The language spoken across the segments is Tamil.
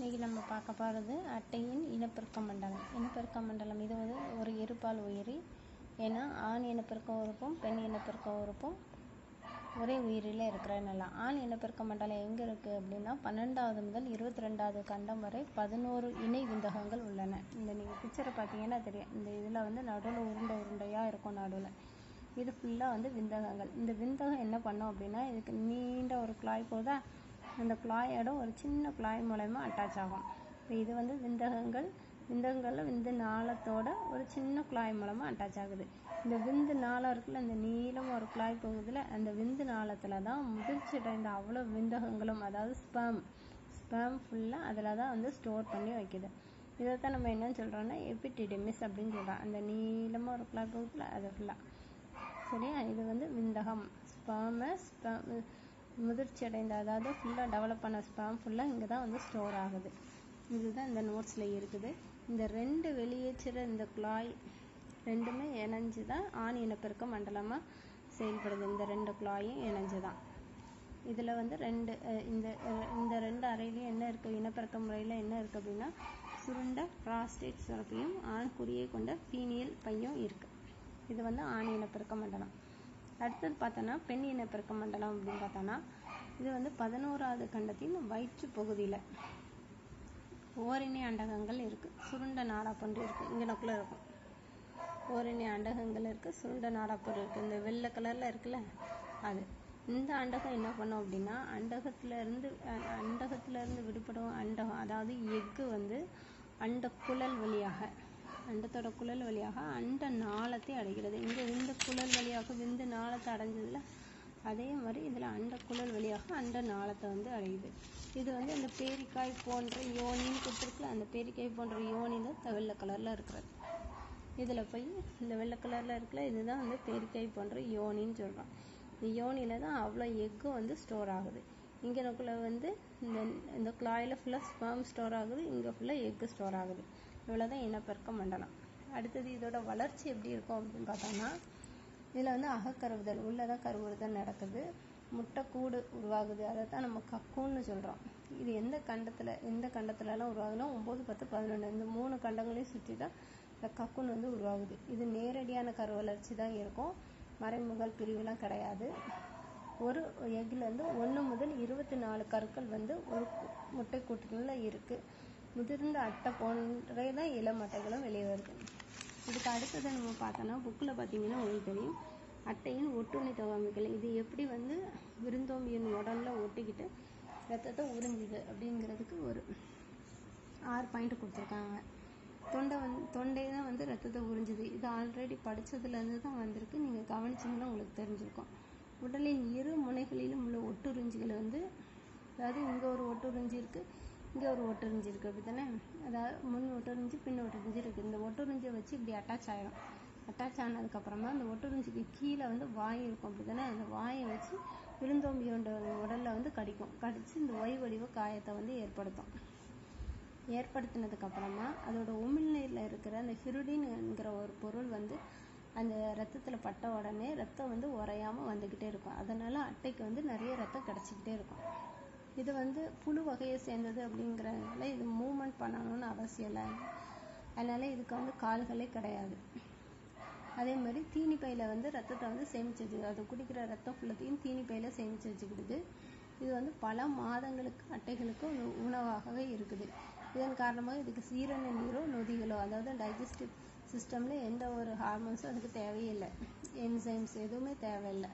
இன்றைக்கி நம்ம பார்க்க போகிறது அட்டையின் இனப்பெருக்க மண்டலம் இனப்பெருக்க மண்டலம் இது வந்து ஒரு இருபால் உயிரி ஏன்னா ஆண் இனப்பெருக்க உறுப்பும் பெண் இனப்பெருக்க உறுப்பும் ஒரே உயிரில் இருக்கிறனால ஆண் இனப்பெருக்க மண்டலம் எங்கே இருக்குது அப்படின்னா பன்னெண்டாவது முதல் இருபத்தி ரெண்டாவது கண்டம் வரை பதினோரு இணை விந்தகங்கள் உள்ளன இந்த நீங்கள் பிக்சரை பார்த்தீங்கன்னா தெரியும் இந்த இதில் வந்து நடுவில் உருண்டை உருண்டையாக இருக்கும் நடுவில் இது ஃபுல்லாக வந்து விந்தகங்கள் இந்த விந்தகம் என்ன பண்ணோம் அப்படின்னா இதுக்கு நீண்ட ஒரு குழாய் போதா அந்த குழாயோட ஒரு சின்ன குழாய் மூலயமா அட்டாச் ஆகும் இப்போ இது வந்து விந்தகங்கள் விந்தகங்களில் விந்து நாளத்தோட ஒரு சின்ன குழாய் மூலமாக அட்டாச் ஆகுது இந்த விந்து நாளம் இருக்குல்ல இந்த நீளம் ஒரு குழாய் போகுதுல அந்த விந்து நாளத்தில் தான் முதிர்ச்சி அடைந்த அவ்வளோ விந்தகங்களும் அதாவது ஸ்பேம் ஸ்பேம் ஃபுல்லாக அதில் தான் வந்து ஸ்டோர் பண்ணி வைக்குது இதை தான் நம்ம என்ன சொல்கிறோம்னா எபிடிடெமிஸ் அப்படின்னு சொல்கிறோம் அந்த நீளமாக ஒரு குழாய் போகுதுல அது ஃபுல்லாக சரியா இது வந்து விந்தகம் ஸ்பேமை ஸ்பேம் முதிர்ச்சி அடைந்த அதாவது ஃபுல்லாக டெவலப் பண்ண ஸ்பேம் ஃபுல்லாக இங்கே தான் வந்து ஸ்டோர் ஆகுது இதுதான் இந்த நோட்ஸில் இருக்குது இந்த ரெண்டு வெளியேற்றுற இந்த குழாய் ரெண்டுமே இணைஞ்சு தான் ஆண் இனப்பெருக்க மண்டலமாக செயல்படுது இந்த ரெண்டு குழாயும் இணைஞ்சு தான் இதில் வந்து ரெண்டு இந்த இந்த ரெண்டு அறையிலையும் என்ன இருக்குது இனப்பெருக்க முறையில் என்ன இருக்குது அப்படின்னா சுருண்ட ப்ராஸ்டேட் சுரப்பியும் ஆண் குறியை கொண்ட பீனியல் பையும் இருக்குது இது வந்து ஆண் இனப்பெருக்க மண்டலம் அடுத்தது பார்த்தோன்னா பெண் இனப்பெருக்க மண்டலம் அப்படின்னு பார்த்தோன்னா இது வந்து பதினோராவது கண்டத்தின் வயிற்று பகுதியில் ஓரிணை அண்டகங்கள் இருக்குது சுருண்ட நாடாப்பொன்று இருக்குது இங்கனக்குள்ளே இருக்கும் ஓரிணை அண்டகங்கள் இருக்குது சுருண்ட நாடாப்பொன்று இருக்குது இந்த வெள்ளை கலரில் இருக்குல்ல அது இந்த அண்டகம் என்ன பண்ணும் அப்படின்னா அண்டகத்திலேருந்து அண்டகத்திலேருந்து விடுபடும் அண்டகம் அதாவது எக்கு வந்து அண்ட குழல் வழியாக அண்டத்தோட குழல் வழியாக அண்ட நாளத்தை அடைகிறது இங்கே இந்த குழல் வழியாக விந்து நாளத்தை அடைஞ்சதில் அதே மாதிரி இதில் அண்ட குழல் வழியாக அண்ட நாளத்தை வந்து அடையுது இது வந்து இந்த பேரிக்காய் போன்ற யோனின்னு கொடுத்துருக்குல அந்த பேரிக்காய் போன்ற யோனியில் இந்த வெள்ளை கலரில் இருக்கிறது இதில் போய் இந்த வெள்ளை கலரில் இருக்குல்ல இதுதான் வந்து பேரிக்காய் போன்ற யோனின்னு சொல்கிறோம் இந்த யோனியில் தான் அவ்வளோ எக்கும் வந்து ஸ்டோர் ஆகுது இங்கே நமக்குள்ள வந்து இந்த இந்த குழாயில் ஃபுல்லாக ஸ்பேம் ஸ்டோர் ஆகுது இங்கே ஃபுல்லாக எக்கு ஸ்டோர் ஆகுது இவ்வளோதான் இனப்பெருக்க மண்டலம் அடுத்தது இதோட வளர்ச்சி எப்படி இருக்கும் அப்படின்னு பார்த்தோம்னா இதில் வந்து அகக்கருவுதல் உள்ளதான் கருவுறுதல் நடக்குது முட்டைக்கூடு உருவாகுது அதை தான் நம்ம கக்கூன்னு சொல்கிறோம் இது எந்த கண்டத்தில் எந்த கண்டத்துலலாம் உருவாகுதுன்னா ஒம்பது பத்து பதினொன்று இந்த மூணு கண்டங்களையும் சுற்றி தான் இந்த கக்குன் வந்து உருவாகுது இது நேரடியான கரு வளர்ச்சி தான் இருக்கும் மறைமுகல் பிரிவுலாம் கிடையாது ஒரு எக்லேருந்து ஒன்று முதல் இருபத்தி நாலு கருக்கள் வந்து ஒரு முட்டை கூட்டுகளில் இருக்குது முதிர்ந்த அட்டை போன்றே தான் இளம் அட்டைகளும் வெளியே வருது இதுக்கு அடுத்தது நம்ம பார்த்தோன்னா புக்கில் பார்த்தீங்கன்னா உங்களுக்கு தெரியும் அட்டையின் ஒட்டுண்ணி தொகாமிகள் இது எப்படி வந்து விருந்தோம்பியின் உடலில் ஒட்டிக்கிட்டு ரத்தத்தை உறிஞ்சுது அப்படிங்கிறதுக்கு ஒரு ஆறு பாயிண்ட் கொடுத்துருக்காங்க தொண்டை வந்து தொண்டை தான் வந்து ரத்தத்தை உறிஞ்சுது இது ஆல்ரெடி படித்ததுலேருந்து தான் வந்திருக்கு நீங்கள் கவனிச்சிங்கன்னா உங்களுக்கு தெரிஞ்சிருக்கும் உடலின் இரு முனைகளிலும் உள்ள ஒட்டுறிஞ்சிகளை வந்து அதாவது இங்கே ஒரு ஒட்டுறிஞ்சி இருக்குது இங்கே ஒரு ஒட்டுறிஞ்சி இருக்குது அப்படி தானே அதாவது முன் ஒட்டுறிஞ்சி பின் ஒட்டுறிஞ்சி இருக்குது இந்த ஒட்டுறிஞ்சியை வச்சு இப்படி அட்டாச் ஆகிடும் அட்டாச் ஆனதுக்கப்புறமா அந்த ஒட்டுறிஞ்சிக்கு கீழே வந்து வாய் இருக்கும் அப்படி தானே அந்த வாயை வச்சு விருந்தோம்பியோட உடலில் வந்து கடிக்கும் கடித்து இந்த ஒய் வடிவ காயத்தை வந்து ஏற்படுத்தும் ஏற்படுத்தினதுக்கு அப்புறமா அதோட உமிழ்நீரில் இருக்கிற அந்த ஹிருடின்ங்கிற ஒரு பொருள் வந்து அந்த ரத்தத்தில் பட்ட உடனே ரத்தம் வந்து உறையாமல் வந்துக்கிட்டே இருக்கும் அதனால் அட்டைக்கு வந்து நிறைய ரத்தம் கிடச்சிக்கிட்டே இருக்கும் இது வந்து புழு வகையை சேர்ந்தது அப்படிங்கிறதுனால இது மூமெண்ட் பண்ணணும்னு அவசியம் இல்லை அதனால் இதுக்கு வந்து கால்களே கிடையாது அதே மாதிரி தீனி பையில் வந்து ரத்தத்தை வந்து சேமித்து வச்சுக்குது அது குடிக்கிற ரத்தம் ஃபுல்லத்தையும் தீனி பையில் சேமித்து வச்சுக்கிடுது இது வந்து பல மாதங்களுக்கு அட்டைகளுக்கு உணவாகவே இருக்குது இதன் காரணமாக இதுக்கு சீரண நீரோ நொதிகளோ அதாவது டைஜஸ்டிவ் சிஸ்டமில் எந்த ஒரு ஹார்மோன்ஸும் அதுக்கு தேவையில்லை என்சைம்ஸ் எதுவுமே தேவையில்லை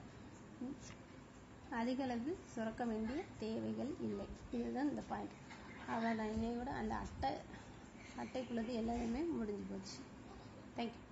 அதிக அளவு சுரக்க வேண்டிய தேவைகள் இல்லை இதுதான் இந்த பாயிண்ட் அவ்வளோதான் இன்னையோட அந்த அட்டை அட்டைக்குள்ளது எல்லாருமே முடிஞ்சு போச்சு தேங்க்யூ